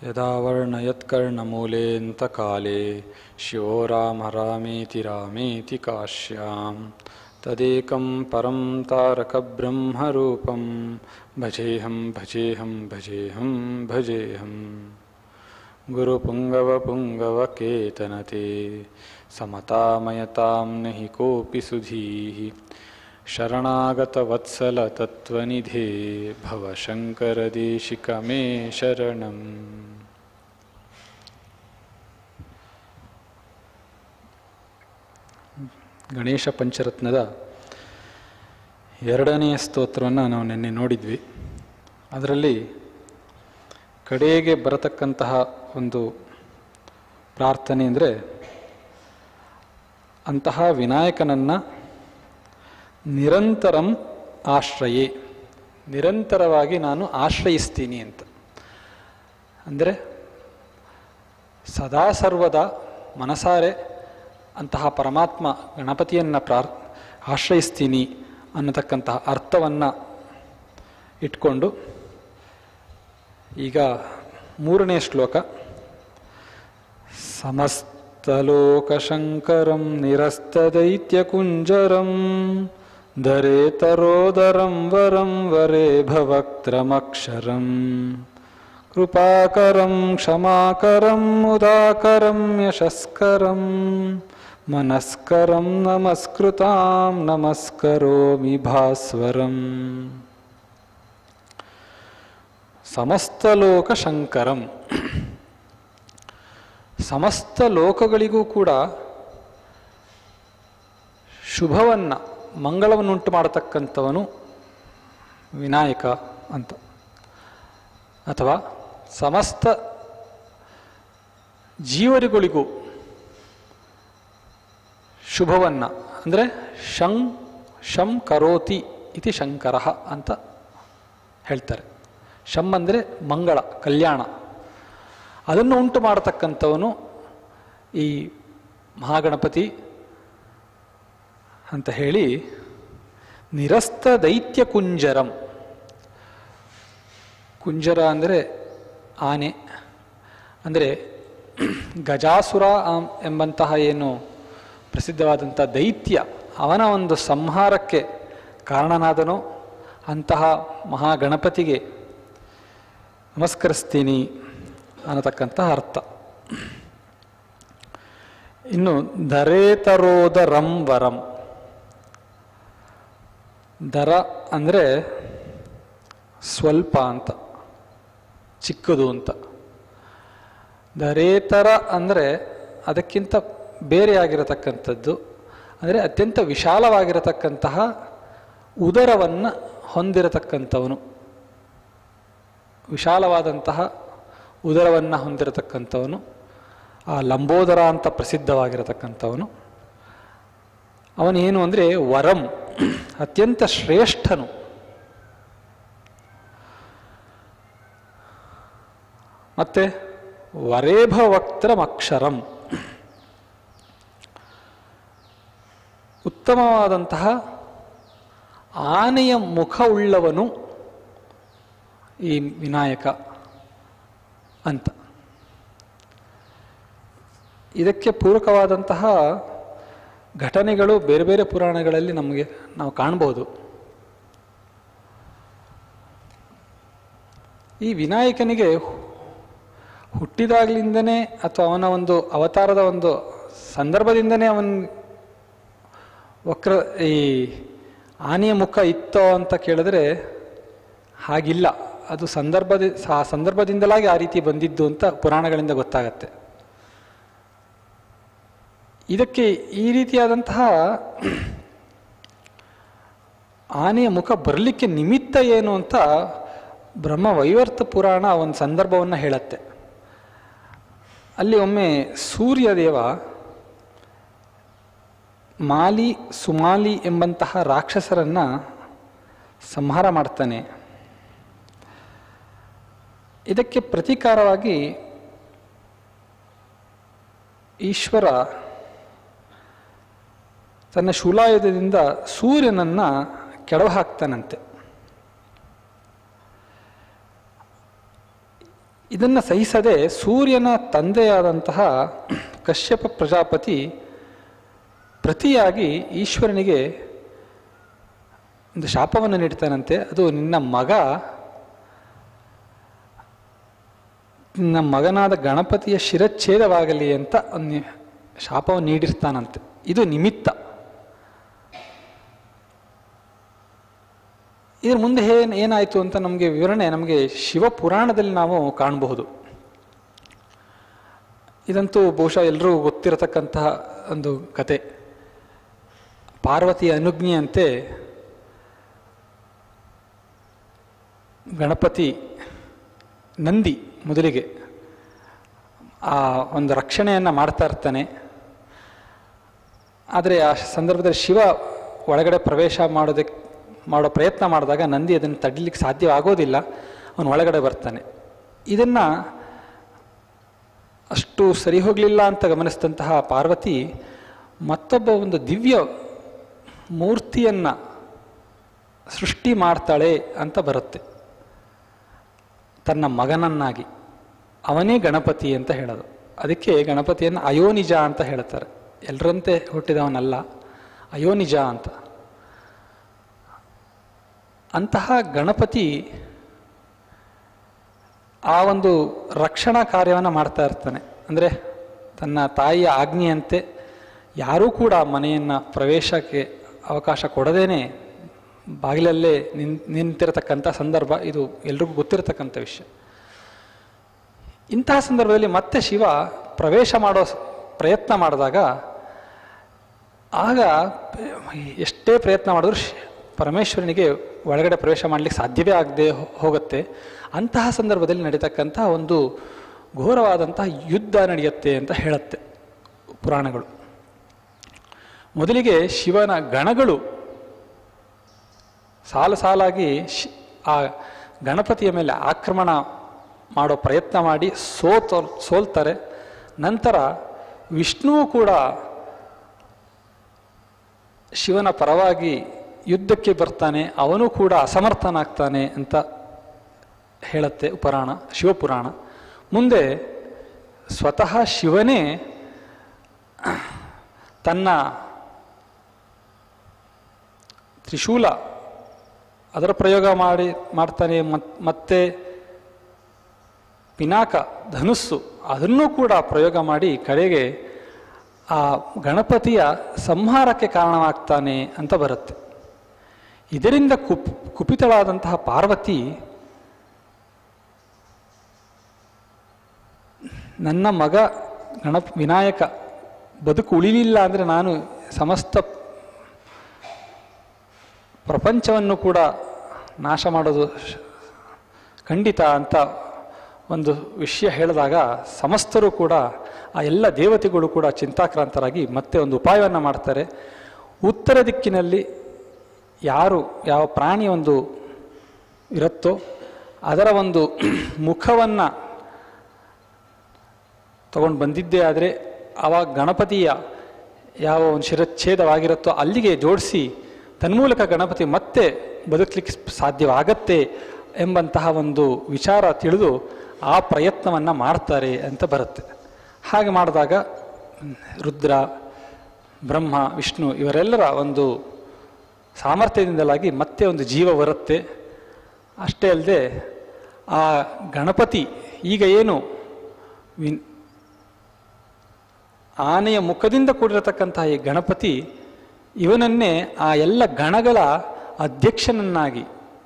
यदा वर्णयत्कर्णमूलेऽन्तकाले शिवो राम रामेति रामेति काश्यां तदेकं परं तारकब्रह्मरूपं भजेऽहं भजेऽहं भजेऽहं भजेऽहम् गुरुपुङ्गवपुङ्गवकेतनते समतामयतां न हि कोऽपि सुधीः शरणागतवत्सलतत्त्वनिधे भव शङ्करदेशिक मे शरणम् ಗಣೇಶ ಪಂಚರತ್ನದ ಎರಡನೆಯ ಸ್ತೋತ್ರವನ್ನು ನಾವು ನಿನ್ನೆ ನೋಡಿದ್ವಿ ಅದರಲ್ಲಿ ಕಡೆಗೆ ಬರತಕ್ಕಂತಹ ಒಂದು ಪ್ರಾರ್ಥನೆ ಅಂದರೆ ಅಂತಹ ವಿನಾಯಕನನ್ನು ನಿರಂತರಂ ಆಶ್ರಯೇ ನಿರಂತರವಾಗಿ ನಾನು ಆಶ್ರಯಿಸ್ತೀನಿ ಅಂತ ಅಂದರೆ ಸದಾ ಸರ್ವದ ಮನಸಾರೆ ಅಂತಹ ಪರಮಾತ್ಮ ಗಣಪತಿಯನ್ನು ಪ್ರಾರ್ ಆಶ್ರಯಿಸ್ತೀನಿ ಅನ್ನತಕ್ಕಂತಹ ಅರ್ಥವನ್ನು ಇಟ್ಕೊಂಡು ಈಗ ಮೂರನೇ ಶ್ಲೋಕ ಸಮಸ್ತಲೋಕಶಂಕರಂ ನಿರಸ್ತದೈತ್ಯಕುಂಜರಂ ಧರೆ ತರೋದರಂ ವರಂ ವರೇ ಭವಕ್ತ್ರಮಕ್ಷರಂ ಕೃಪಾಕರಂ ಕ್ಷಮಾಕರಂ ಉದಾಕರಂ ಯಶಸ್ಕರಂ ಮನಸ್ಕರಂ ನಮಸ್ಕೃತಾಂ ನಮಸ್ಕರೋಮಿ ಭಾಸ್ವರಂ ಸಮಸ್ತಲೋಕ ಶಂಕರಂ ಸಮಸ್ತ ಲೋಕಗಳಿಗೂ ಕೂಡ ಶುಭವನ್ನು ಮಂಗಳವನ್ನುಂಟು ಮಾಡತಕ್ಕಂಥವನು ವಿನಾಯಕ ಅಂತ ಅಥವಾ ಸಮಸ್ತ ಜೀವರಿಗಳಿಗೂ ಶುಭವನ್ನು ಅಂದರೆ ಶಂ ಶಂ ಕರೋತಿ ಇತಿ ಶಂಕರ ಅಂತ ಹೇಳ್ತಾರೆ ಶಂ ಅಂದರೆ ಮಂಗಳ ಕಲ್ಯಾಣ ಅದನ್ನು ಉಂಟು ಮಾಡತಕ್ಕಂಥವನು ಈ ಮಹಾಗಣಪತಿ ಅಂತ ಹೇಳಿ ನಿರಸ್ತ ದೈತ್ಯ ಕುಂಜರಂ ಕುಂಜರ ಅಂದರೆ ಆನೆ ಅಂದರೆ ಗಜಾಸುರ ಎಂಬಂತಹ ಏನು ಪ್ರಸಿದ್ಧವಾದಂಥ ದೈತ್ಯ ಅವನ ಒಂದು ಸಂಹಾರಕ್ಕೆ ಕಾರಣನಾದನೋ ಅಂತಹ ಮಹಾಗಣಪತಿಗೆ ನಮಸ್ಕರಿಸ್ತೀನಿ ಅನ್ನತಕ್ಕಂತಹ ಅರ್ಥ ಇನ್ನು ಧರೇತರೋದ ರಂ ವರಂ ದರ ಅಂದರೆ ಸ್ವಲ್ಪ ಅಂತ ಚಿಕ್ಕದು ಅಂತ ದರೇತರ ಅಂದರೆ ಅದಕ್ಕಿಂತ ಬೇರೆಯಾಗಿರತಕ್ಕಂಥದ್ದು ಅಂದರೆ ಅತ್ಯಂತ ವಿಶಾಲವಾಗಿರತಕ್ಕಂತಹ ಉದರವನ್ನು ಹೊಂದಿರತಕ್ಕಂಥವನು ವಿಶಾಲವಾದಂತಹ ಉದರವನ್ನು ಹೊಂದಿರತಕ್ಕಂಥವನು ಆ ಲಂಬೋದರ ಅಂತ ಪ್ರಸಿದ್ಧವಾಗಿರತಕ್ಕಂಥವನು ಅವನೇನು ಅಂದರೆ ವರಂ ಅತ್ಯಂತ ಶ್ರೇಷ್ಠನು ಮತ್ತೆ ವರೇಭವಕ್ತ್ರಮಕ್ಷರಂ ಉತ್ತಮವಾದಂತಹ ಆನೆಯ ಮುಖವುಳ್ಳವನು ಈ ವಿನಾಯಕ ಅಂತ ಇದಕ್ಕೆ ಪೂರಕವಾದಂತಹ ಘಟನೆಗಳು ಬೇರೆ ಬೇರೆ ಪುರಾಣಗಳಲ್ಲಿ ನಮಗೆ ನಾವು ಕಾಣಬಹುದು ಈ ವಿನಾಯಕನಿಗೆ ಹುಟ್ಟಿದಾಗಲಿಂದನೇ ಅಥವಾ ಅವನ ಒಂದು ಅವತಾರದ ಒಂದು ಸಂದರ್ಭದಿಂದನೇ ಅವನ ವಕ್ರ ಈ ಆನೆಯ ಮುಖ ಇತ್ತೋ ಅಂತ ಕೇಳಿದ್ರೆ ಹಾಗಿಲ್ಲ ಅದು ಸಂದರ್ಭದ ಆ ಸಂದರ್ಭದಿಂದಲಾಗಿ ಆ ರೀತಿ ಬಂದಿದ್ದು ಅಂತ ಪುರಾಣಗಳಿಂದ ಗೊತ್ತಾಗತ್ತೆ ಇದಕ್ಕೆ ಈ ರೀತಿಯಾದಂತಹ ಆನೆಯ ಮುಖ ಬರಲಿಕ್ಕೆ ನಿಮಿತ್ತ ಏನು ಅಂತ ಬ್ರಹ್ಮ ವೈವರ್ತ ಪುರಾಣ ಒಂದು ಸಂದರ್ಭವನ್ನು ಹೇಳತ್ತೆ ಅಲ್ಲಿ ಒಮ್ಮೆ ಸೂರ್ಯದೇವ ಮಾಲಿ ಸುಮಾಲಿ ಎಂಬಂತಹ ರಾಕ್ಷಸರನ್ನ ಸಂಹಾರ ಮಾಡ್ತಾನೆ ಇದಕ್ಕೆ ಪ್ರತೀಕಾರವಾಗಿ ಈಶ್ವರ ತನ್ನ ಶೂಲಾಯುಧದಿಂದ ಸೂರ್ಯನನ್ನ ಕೆಡವ ಹಾಕ್ತಾನಂತೆ ಇದನ್ನು ಸಹಿಸದೆ ಸೂರ್ಯನ ತಂದೆಯಾದಂತಹ ಕಶ್ಯಪ ಪ್ರಜಾಪತಿ ಪ್ರತಿಯಾಗಿ ಈಶ್ವರನಿಗೆ ಒಂದು ಶಾಪವನ್ನು ನೀಡ್ತಾನಂತೆ ಅದು ನಿನ್ನ ಮಗ ನಿನ್ನ ಮಗನಾದ ಗಣಪತಿಯ ಶಿರಚ್ಛೇದವಾಗಲಿ ಅಂತ ಒಂದು ಶಾಪವನ್ನು ನೀಡಿರ್ತಾನಂತೆ ಇದು ನಿಮಿತ್ತ ಇದ್ರ ಮುಂದೆ ಏನ್ ಏನಾಯಿತು ಅಂತ ನಮಗೆ ವಿವರಣೆ ನಮಗೆ ಶಿವಪುರಾಣದಲ್ಲಿ ನಾವು ಕಾಣಬಹುದು ಇದಂತೂ ಬಹುಶಃ ಎಲ್ಲರೂ ಗೊತ್ತಿರತಕ್ಕಂತಹ ಒಂದು ಕತೆ ಪಾರ್ವತಿಯ ಅನುಜ್ಞೆಯಂತೆ ಗಣಪತಿ ನಂದಿ ಮೊದಲಿಗೆ ಆ ಒಂದು ರಕ್ಷಣೆಯನ್ನು ಮಾಡ್ತಾ ಇರ್ತಾನೆ ಆದರೆ ಆ ಸಂದರ್ಭದಲ್ಲಿ ಶಿವ ಒಳಗಡೆ ಪ್ರವೇಶ ಮಾಡೋದಕ್ಕೆ ಮಾಡೋ ಪ್ರಯತ್ನ ಮಾಡಿದಾಗ ನಂದಿ ಅದನ್ನು ತಡಿಲಿಕ್ಕೆ ಸಾಧ್ಯವಾಗೋದಿಲ್ಲ ಅವನು ಒಳಗಡೆ ಬರ್ತಾನೆ ಇದನ್ನು ಅಷ್ಟು ಸರಿ ಹೋಗಲಿಲ್ಲ ಅಂತ ಗಮನಿಸಿದಂತಹ ಪಾರ್ವತಿ ಮತ್ತೊಬ್ಬ ಒಂದು ದಿವ್ಯ ಮೂರ್ತಿಯನ್ನು ಸೃಷ್ಟಿ ಮಾಡ್ತಾಳೆ ಅಂತ ಬರುತ್ತೆ ತನ್ನ ಮಗನನ್ನಾಗಿ ಅವನೇ ಗಣಪತಿ ಅಂತ ಹೇಳೋದು ಅದಕ್ಕೆ ಗಣಪತಿಯನ್ನು ಅಯೋನಿಜ ಅಂತ ಹೇಳ್ತಾರೆ ಎಲ್ಲರಂತೆ ಹುಟ್ಟಿದವನಲ್ಲ ಅಯೋನಿಜ ಅಂತ ಅಂತಹ ಗಣಪತಿ ಆ ಒಂದು ರಕ್ಷಣಾ ಕಾರ್ಯವನ್ನು ಮಾಡ್ತಾ ಇರ್ತಾನೆ ಅಂದರೆ ತನ್ನ ತಾಯಿಯ ಆಜ್ಞೆಯಂತೆ ಯಾರೂ ಕೂಡ ಮನೆಯನ್ನು ಪ್ರವೇಶಕ್ಕೆ ಅವಕಾಶ ಕೊಡದೇನೆ ಬಾಗಿಲಲ್ಲೇ ನಿನ್ ನಿಂತಿರತಕ್ಕಂಥ ಸಂದರ್ಭ ಇದು ಎಲ್ರಿಗೂ ಗೊತ್ತಿರತಕ್ಕಂಥ ವಿಷಯ ಇಂತಹ ಸಂದರ್ಭದಲ್ಲಿ ಮತ್ತೆ ಶಿವ ಪ್ರವೇಶ ಮಾಡೋ ಸ್- ಪ್ರಯತ್ನ ಮಾಡಿದಾಗ ಆಗ ಎಷ್ಟೇ ಪ್ರಯತ್ನ ಮಾಡಿದ್ರು ಶ್- ಪರಮೇಶ್ವರನಿಗೆ ಒಳಗಡೆ ಪ್ರವೇಶ ಮಾಡಲಿಕ್ಕೆ ಸಾಧ್ಯವೇ ಆಗದೆ ಹೋಗುತ್ತೆ ಅಂತಹ ಸಂದರ್ಭದಲ್ಲಿ ನಡೀತಕ್ಕಂಥ ಒಂದು ಘೋರವಾದಂತಹ ಯುದ್ಧ ನಡೆಯುತ್ತೆ ಅಂತ ಹೇಳುತ್ತೆ ಪುರಾಣಗಳು ಮೊದಲಿಗೆ ಶಿವನ ಗಣಗಳು ಸಾಲು ಸಾಲಾಗಿ ಶ್- ಆ ಗಣಪತಿಯ ಮೇಲೆ ಆಕ್ರಮಣ ಮಾಡೋ ಪ್ರಯತ್ನ ಮಾಡಿ ಸೋತ ಸೋಲ್ತಾರೆ ನಂತರ ವಿಷ್ಣುವು ಕೂಡ ಶಿವನ ಪರವಾಗಿ ಯುದ್ಧಕ್ಕೆ ಬರ್ತಾನೆ ಅವನು ಕೂಡ ಅಸಮರ್ಥನಾಗ್ತಾನೆ ಅಂತ ಹೇಳುತ್ತೆ ಪುರಾಣ ಶಿವಪುರಾಣ ಮುಂದೆ ಸ್ವತಃ ಶಿವನೇ ತನ್ನ ತ್ರಿಶೂಲ ಅದರ ಪ್ರಯೋಗ ಮಾಡಿ ಮಾಡ್ತಾನೆ ಮತ್ ಮತ್ತೆ ಪಿನಾಕ ಧನುಸ್ಸು ಅದನ್ನೂ ಕೂಡ ಪ್ರಯೋಗ ಮಾಡಿ ಕಡೆಗೆ ಆ ಗಣಪತಿಯ ಸಂಹಾರಕ್ಕೆ ಕಾರಣವಾಗ್ತಾನೆ ಅಂತ ಬರುತ್ತೆ ಇದರಿಂದ ಕುಪ್ ಕುಪಿತಳಾದಂತಹ ಪಾರ್ವತಿ ನನ್ನ ಮಗ ಗಣಪ ವಿನಾಯಕ ಬದುಕು ಉಳಿಲಿಲ್ಲ ಅಂದರೆ ನಾನು ಸಮಸ್ತ ಪ್ರಪಂಚವನ್ನು ಕೂಡ ನಾಶ ಮಾಡೋದು ಶ- ಖಂಡಿತ ಅಂತ ಒಂದು ವಿಷಯ ಹೇಳಿದಾಗ ಸಮಸ್ತರು ಕೂಡ ಆ ಎಲ್ಲ ದೇವತೆಗಳು ಕೂಡ ಚಿಂತಾಕ್ರಾಂತರಾಗಿ ಮತ್ತೆ ಒಂದು ಉಪಾಯವನ್ನು ಮಾಡ್ತಾರೆ ಉತ್ತರ ದಿಕ್ಕಿನಲ್ಲಿ ಯಾರು ಯಾವ ಪ್ರಾಣಿ ಒಂದು ಇರುತ್ತೋ ಅದರ ಒಂದು ಮುಖವನ್ನು ತಗೊಂಡು ಬಂದಿದ್ದೇ ಆದರೆ ಆವಾಗ ಗಣಪತಿಯ ಯಾವ ಒಂದು ಶಿರಚ್ಛೇದವಾಗಿರುತ್ತೋ ಅಲ್ಲಿಗೆ ಜೋಡಿಸಿ ತನ್ಮೂಲಕ ಗಣಪತಿ ಮತ್ತೆ ಬದುಕಲಿಕ್ಕೆ ಸಾಧ್ಯವಾಗತ್ತೆ ಎಂಬಂತಹ ಒಂದು ವಿಚಾರ ತಿಳಿದು ಆ ಪ್ರಯತ್ನವನ್ನು ಮಾಡ್ತಾರೆ ಅಂತ ಬರುತ್ತೆ ಹಾಗೆ ಮಾಡಿದಾಗ ಹ್ಮ್, ರುದ್ರ ಬ್ರಹ್ಮ ವಿಷ್ಣು ಇವರೆಲ್ಲರ ಒಂದು ಸಾಮರ್ಥ್ಯದಿಂದಲಾಗಿ ಮತ್ತೆ ಒಂದು ಜೀವ ಬರುತ್ತೆ ಅಷ್ಟೇ ಅಲ್ಲದೆ ಆ ಗಣಪತಿ ಈಗ ಏನು ವಿನ್ ಆನೆಯ ಮುಖದಿಂದ ಕೂಡಿರತಕ್ಕಂತಹ ಈ ಗಣಪತಿ ಇವನನ್ನೇ ಆ ಎಲ್ಲ ಗಣಗಳ ಅಧ್ಯಕ್ಷನನ್ನಾಗಿ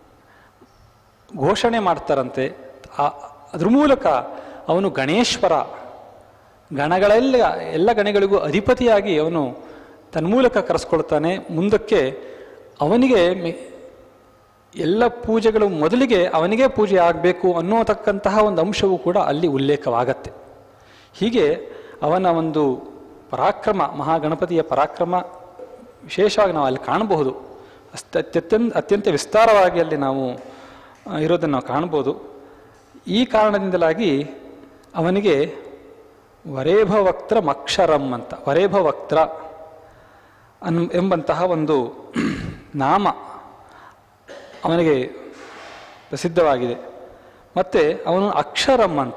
ಘೋಷಣೆ ಮಾಡ್ತಾರಂತೆ ಆ- ಅದ್ರ ಮೂಲಕ ಅವನು ಗಣೇಶ್ವರ ಗಣಗಳೆಲ್ಲ ಎಲ್ಲ ಗಣಗಳಿಗೂ ಅಧಿಪತಿಯಾಗಿ ಅವನು ತನ್ಮೂಲಕ ಕರೆಸ್ಕೊಳ್ತಾನೆ ಮುಂದಕ್ಕೆ ಅವನಿಗೆ ಮೆ- ಎಲ್ಲ ಪೂಜೆಗಳು ಮೊದಲಿಗೆ ಅವನಿಗೆ ಪೂಜೆ ಆಗಬೇಕು ಅನ್ನೋತಕ್ಕಂತಹ ಒಂದು ಅಂಶವೂ ಕೂಡ ಅಲ್ಲಿ ಉಲ್ಲೇಖವಾಗತ್ತೆ ಹೀಗೆ ಅವನ ಒಂದು ಪರಾಕ್ರಮ ಮಹಾಗಣಪತಿಯ ಪರಾಕ್ರಮ ವಿಶೇಷವಾಗಿ ನಾವು ಅಲ್ಲಿ ಕಾಣಬಹುದು ಅಸ್ತ ಅತ್ಯಂತ ಅತ್ಯಂತ ವಿಸ್ತಾರವಾಗಿ ಅಲ್ಲಿ ನಾವು ಆ, ಇರೋದನ್ನು ನಾವು ಕಾಣ್ಬೋದು ಈ ಕಾರಣದಿಂದಲಾಗಿ ಅವನಿಗೆ ವರೇಭವಕ್ತ್ರ ಮಕ್ಷರಂ ಅಂತ ವರೇಭವಕ್ತ್ರ ಅನ್ ಎಂಬಂತಹ ಒಂದು ನಾಮ ಅವನಿಗೆ ಪ್ರಸಿದ್ಧವಾಗಿದೆ ಮತ್ತು ಅವನು ಅಕ್ಷರಂ ಅಂತ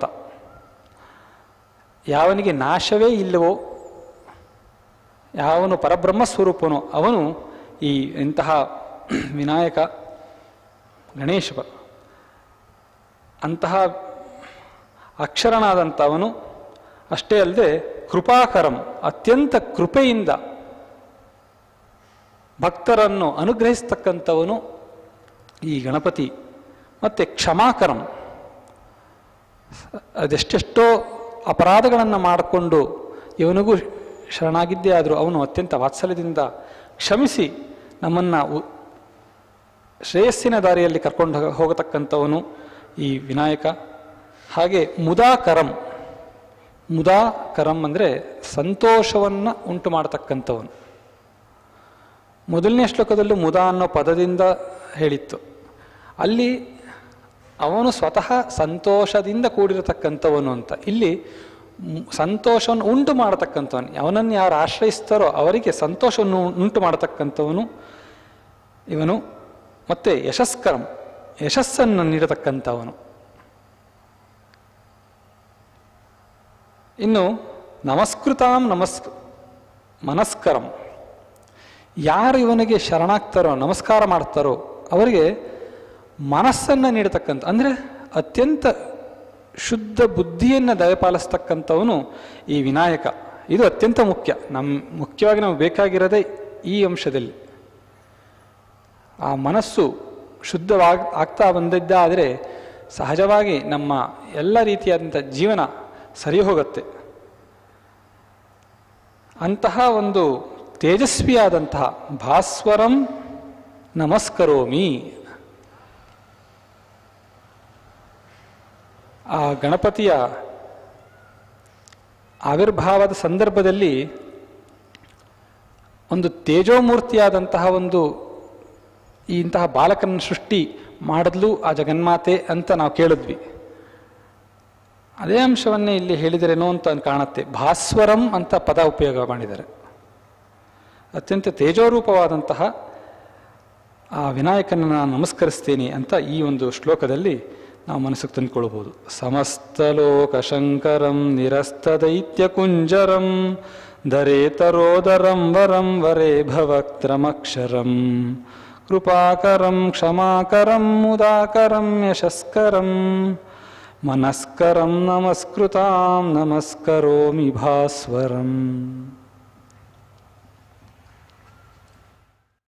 ಯಾವನಿಗೆ ನಾಶವೇ ಇಲ್ಲವೋ ಯಾವನು ಪರಬ್ರಹ್ಮ ಸ್ವರೂಪನೋ ಅವನು ಈ ಇಂತಹ ವಿನಾಯಕ ಗಣೇಶ ಅಂತಹ ಅಕ್ಷರನಾದಂಥವನು ಅಷ್ಟೇ ಅಲ್ಲದೆ ಕೃಪಾಕರಂ ಅತ್ಯಂತ ಕೃಪೆಯಿಂದ ಭಕ್ತರನ್ನು ಅನುಗ್ರಹಿಸ್ತಕ್ಕಂಥವನು ಈ ಗಣಪತಿ ಮತ್ತು ಕ್ಷಮಾಕರಂ ಅದೆಷ್ಟೆಷ್ಟೋ ಅಪರಾಧಗಳನ್ನು ಮಾಡಿಕೊಂಡು ಇವನಿಗೂ ಶರಣಾಗಿದ್ದೇ ಆದರೂ ಅವನು ಅತ್ಯಂತ ವಾತ್ಸಲ್ಯದಿಂದ ಕ್ಷಮಿಸಿ ನಮ್ಮನ್ನು ಉ- ಶ್ರೇಯಸ್ಸಿನ ದಾರಿಯಲ್ಲಿ ಕರ್ಕೊಂಡು ಹೋಗ- ಹೋಗತಕ್ಕಂಥವನು ಈ ವಿನಾಯಕ ಹಾಗೆ ಮುದಾಕರಂ ಮುದಾಕರಂ ಅಂದರೆ ಸಂತೋಷವನ್ನು ಉಂಟು ಮಾಡತಕ್ಕಂಥವನು ಮೊದಲನೇ ಶ್ಲೋಕದಲ್ಲೂ ಮುದ ಅನ್ನೋ ಪದದಿಂದ ಹೇಳಿತ್ತು ಅಲ್ಲಿ ಅವನು ಸ್ವತಃ ಸಂತೋಷದಿಂದ ಕೂಡಿರತಕ್ಕಂಥವನು ಅಂತ ಇಲ್ಲಿ ಮ್- ಸಂತೋಷವನ್ನು ಉಂಟು ಮಾಡತಕ್ಕಂಥವನು ಅವನನ್ನು ಯಾರು ಆಶ್ರಯಿಸ್ತಾರೋ ಅವರಿಗೆ ಸಂತೋಷವನ್ನು ಉಂಟು ಮಾಡತಕ್ಕಂಥವನು ಇವನು ಮತ್ತೆ ಯಶಸ್ಕರಂ ಯಶಸ್ಸನ್ನು ನೀಡತಕ್ಕಂಥವನು ಇನ್ನು ನಮಸ್ಕೃತಾಂ ನಮಸ್ ಮನಸ್ಕರಂ ಯಾರು ಇವನಿಗೆ ಶರಣಾಗ್ತಾರೋ ನಮಸ್ಕಾರ ಮಾಡ್ತಾರೋ ಅವರಿಗೆ ಮನಸ್ಸನ್ನು ನೀಡತಕ್ಕಂಥ ಅಂದರೆ ಅತ್ಯಂತ ಶುದ್ಧ ಬುದ್ಧಿಯನ್ನು ದಯಪಾಲಿಸ್ತಕ್ಕಂಥವನು ಈ ವಿನಾಯಕ ಇದು ಅತ್ಯಂತ ಮುಖ್ಯ ನಮ್ಮ ಮುಖ್ಯವಾಗಿ ನಮಗೆ ಬೇಕಾಗಿರೋದೇ ಈ ಅಂಶದಲ್ಲಿ ಆ ಮನಸ್ಸು ಶುದ್ಧವಾಗ ಆಗ್ತಾ ಬಂದಿದ್ದಾದರೆ ಸಹಜವಾಗಿ ನಮ್ಮ ಎಲ್ಲ ರೀತಿಯಾದಂಥ ಜೀವನ ಸರಿ ಹೋಗುತ್ತೆ ಅಂತಹ ಒಂದು ತೇಜಸ್ವಿಯಾದಂತಹ ಭಾಸ್ವರಂ ನಮಸ್ಕರೋಮಿ ಆ ಗಣಪತಿಯ ಆವಿರ್ಭಾವದ ಸಂದರ್ಭದಲ್ಲಿ ಒಂದು ತೇಜೋಮೂರ್ತಿಯಾದಂತಹ ಒಂದು ಈ ಇಂತಹ ಬಾಲಕನ ಸೃಷ್ಟಿ ಮಾಡಿದ್ಲು ಆ ಜಗನ್ಮಾತೆ ಅಂತ ನಾವು ಕೇಳಿದ್ವಿ ಅದೇ ಅಂಶವನ್ನೇ ಇಲ್ಲಿ ಹೇಳಿದರೇನೋ ಅಂತ ಕಾಣುತ್ತೆ ಭಾಸ್ವರಂ ಅಂತ ಪದ ಉಪಯೋಗ ಮಾಡಿದ್ದಾರೆ ಅತ್ಯಂತ ತೇಜೋರೂಪವಾದಂತಹ ಆ ವಿನಾಯಕನ ನಾನು ನಮಸ್ಕರಿಸ್ತೇನೆ ಅಂತ ಈ ಒಂದು ಶ್ಲೋಕದಲ್ಲಿ ನಾವು ಮನಸ್ಸಿಗೆ ತಂದುಕೊಳ್ಬೋದು ಸಮಸ್ತಲೋಕ ಶಂಕರಂ ನಿರಸ್ತದೈತ್ಯ ಕುಂಜರಂ ದರೇತರೋದರಂ ವರಂ ವರೇ ಭವಕ್ತ್ರಮಕ್ಷರಂ ಕೃಪಾಕರಂ ಕ್ಷಮಾಕರಂ ಮುದಾಕರಂ ಯಶಸ್ಕರಂ ಮನಸ್ಕರಂ ನಮಸ್ಕೃತಾಂ ನಮಸ್ಕರೋಮಿ ಭಾಸ್ವರಂ